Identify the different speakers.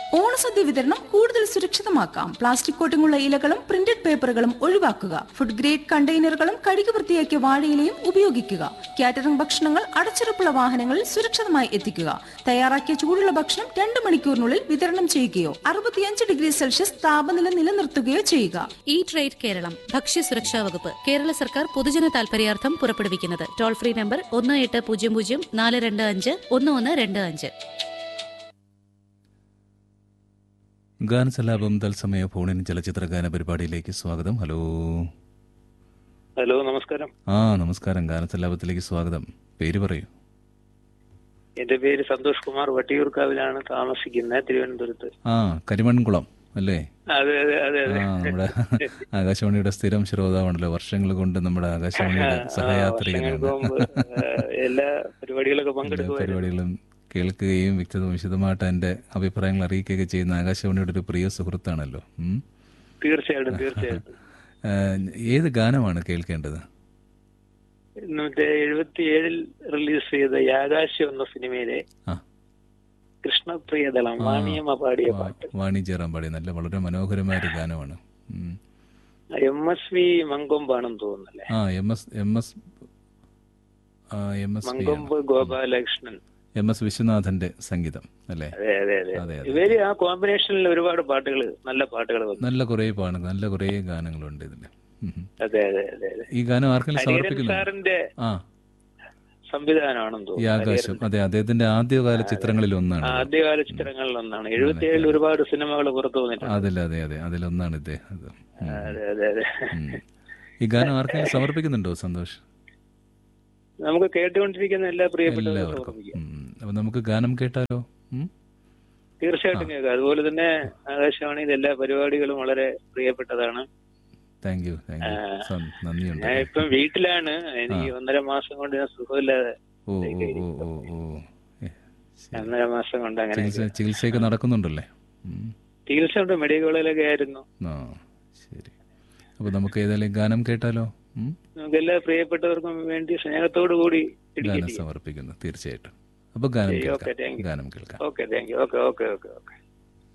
Speaker 1: ഓണസദ്യ വിതരണം കൂടുതൽ സുരക്ഷിതമാക്കാം പ്ലാസ്റ്റിക് കോട്ടിങ്ങുള്ള ഇലകളും പ്രിന്റഡ് പേപ്പറുകളും ഒഴിവാക്കുക ഫുഡ് ഗ്രേഡ് കണ്ടെയ്നറുകളും കഴുകി വൃത്തിയാക്കിയ വാഴയിലയും ഉപയോഗിക്കുക കാറ്ററിംഗ് ഭക്ഷണങ്ങൾ അടച്ചുറപ്പുള്ള വാഹനങ്ങളിൽ സുരക്ഷിതമായി എത്തിക്കുക തയ്യാറാക്കിയ ചൂടുള്ള ഭക്ഷണം രണ്ട് മണിക്കൂറിനുള്ളിൽ വിതരണം ചെയ്യുകയോ അറുപത്തിയഞ്ച് ഡിഗ്രി സെൽഷ്യസ് താപനില നിലനിർത്തുകയോ ചെയ്യുക
Speaker 2: ഈ ട്രേഡ് കേരളം ഭക്ഷ്യസുരക്ഷാ വകുപ്പ് കേരള സർക്കാർ പൊതുജന താൽപര്യാർത്ഥം പുറപ്പെടുവിക്കുന്നത് ടോൾ ഫ്രീ നമ്പർ ഒന്ന് എട്ട് പൂജ്യം പൂജ്യം നാല് രണ്ട് അഞ്ച് ഒന്ന് ഒന്ന് രണ്ട് അഞ്ച്
Speaker 3: ഗാനസലാപം തത്സമയ ഫോണിൻ ചലച്ചിത്ര ഗാന പരിപാടിയിലേക്ക് സ്വാഗതം ഹലോ
Speaker 4: ഹലോ നമസ്കാരം
Speaker 3: ആ നമസ്കാരം ഗാനസലാപത്തിലേക്ക് സ്വാഗതം പേര് പറയൂ
Speaker 4: എന്റെ പേര് സന്തോഷ് കുമാർ വട്ടിയൂർക്കാവിലാണ് താമസിക്കുന്നത് തിരുവനന്തപുരത്ത്
Speaker 3: ആ കരിമൺകുളം അല്ലേ
Speaker 4: അതെ അതെ അതെ
Speaker 3: ആ
Speaker 4: അതെ
Speaker 3: നമ്മുടെ ആകാശവാണിയുടെ സ്ഥിരം ശ്രോതാവാണല്ലോ വർഷങ്ങൾ കൊണ്ട് നമ്മുടെ ആകാശവാണിയുടെ
Speaker 4: ആ,
Speaker 3: സഹയാത്രികനാണ്
Speaker 4: വർഷങ്ങൾക്ക് മുമ്പ് ആ, എല്ലാ പരിപാടികളൊക്കെ
Speaker 3: എല്ലാ
Speaker 4: പങ്കെടുക്കുമായിരുന്നു
Speaker 3: പരിപാടികളും കേൾക്കുകയും വ്യക്തവും വിശദമായിട്ട് എൻ്റെ അഭിപ്രായങ്ങൾ അറിയിക്കുകയൊക്കെ ചെയ്യുന്ന ആകാശവാണിയുടെ ഒരു പ്രിയ സുഹൃത്താണല്ലോ ഉം.
Speaker 4: തീർച്ചയായിട്ടും തീർച്ചയായിട്ടും
Speaker 3: ആ, ഏത് ഗാനമാണ് കേൾക്കേണ്ടത്
Speaker 4: മറ്റേ എഴുപത്തി ഏഴിൽ റിലീസ് ചെയ്ത യാകാശം എന്ന സിനിമയിലെ
Speaker 3: ആ
Speaker 4: കൃഷ്ണപ്രിയദളം വാണിയമ്മ പാടിയ പാട്ട്
Speaker 3: വാണി ജയറാം പാടിയ നല്ല വളരെ മനോഹരമായ ഒരു ഗാനമാണ് ഉം.
Speaker 4: എം എസ് വി മങ്കൊമ്പാണെന്ന് തോന്നുന്നല്ലേ
Speaker 3: ആ എം എസ് എം എസ് ആ, എം എസ് വി ആണ്.
Speaker 4: മങ്കൊമ്പ് ഗോപാലകൃഷ്ണൻ
Speaker 3: എം എസ് വിശ്വനാഥന്റെ സംഗീതം അല്ലേ
Speaker 4: അതെ അതെ അതെ
Speaker 3: അതെ, അതെ.
Speaker 4: ഇവര് ആ കോമ്പിനേഷനിൽ ഒരുപാട് പാട്ടുകൾ നല്ല പാട്ടുകൾ വന്നു
Speaker 3: നല്ല കുറേ പാണ് നല്ല കുറേ ഗാനങ്ങളുണ്ട് ഇതില് ഉം.
Speaker 4: അതെ അതെ അതെ അതെ
Speaker 3: ഈ ഗാനം ആർക്കെങ്കിലും
Speaker 4: ഹരിഹരൻ
Speaker 3: സമർപ്പിക്കുന്നു
Speaker 4: സാറിന്റെ
Speaker 3: ആ
Speaker 4: സംവിധാനമാണെന്ന്
Speaker 3: ഈ
Speaker 4: തോന്നുന്നു
Speaker 3: ആകാശം അതെ അദ്ദേഹത്തിന്റെ ആദ്യകാല ചിത്രങ്ങളിൽ ഒന്നാണ് ഇത്.
Speaker 4: ആദ്യകാല ചിത്രങ്ങളിൽ ഒന്നാണ് എഴുപത്തിയേഴിൽ ഒരുപാട് സിനിമകൾ പുറത്തു വന്നിട്ടുണ്ട്
Speaker 3: അതിൽ അതെ അതെ അതിലൊന്നാണ് ഇദ്ദേഹം അത്. ഉം.
Speaker 4: അതെ അതെ അതെ
Speaker 3: ഉം. ഈ ഗാനം ആർക്കെങ്കിലും സമർപ്പിക്കുന്നുണ്ടോ സന്തോഷ്
Speaker 4: നമുക്ക് കേട്ടുകൊണ്ടിരിക്കുന്ന എല്ലാ പ്രിയപ്പെട്ടവരും
Speaker 3: എല്ലാവർക്കും
Speaker 4: സമർപ്പിക്കാം
Speaker 3: ഉം. അപ്പൊ നമുക്ക് ഗാനം കേട്ടാലോ ഉം?
Speaker 4: തീർച്ചയായിട്ടും കേൾക്കാം അതുപോലെ തന്നെ ആകാശവാണിയിൽ എല്ലാ പരിപാടികളും വളരെ പ്രിയപ്പെട്ടതാണ്
Speaker 3: താങ്ക് യു താങ്ക് യു സം- നന്ദിയുണ്ട്
Speaker 4: ഞാൻ ഇപ്പം വീട്ടിലാണ് എനിക്ക് ഒന്നര മാസം കൊണ്ട് ഞാൻ സുഖമില്ലാതെ
Speaker 3: ഓ ഓ ഓ ഓ ഓ ഏ, ശരി.
Speaker 4: ഒന്നര മാസം കൊണ്ട് അങ്ങനെ
Speaker 3: ചികിത്സ ചികിത്സയൊക്കെ നടക്കുന്നുണ്ടല്ലേ ഉം.
Speaker 4: ചികിത്സ ഉണ്ട് മെഡിക്കൽ കോളേജിലൊക്കെ ആയിരുന്നു
Speaker 3: ആ ശരി അപ്പൊ നമുക്ക് ഏതായാലും ഗാനം കേട്ടാലോ ഉം?
Speaker 4: നമുക്ക് എല്ലാ പ്രിയപ്പെട്ടവർക്കും വേണ്ടി സ്നേഹത്തോടു കൂടി
Speaker 3: ഗാനം സമർപ്പിക്കുന്നു തീർച്ചയായിട്ടും അപ്പൊ ഗാനം
Speaker 4: ശരി, ഓക്കേ,
Speaker 3: കേൾക്കാം
Speaker 4: താങ്ക് യു.
Speaker 3: ഗാനം കേൾക്കാം
Speaker 4: okay thank you okay okay okay okay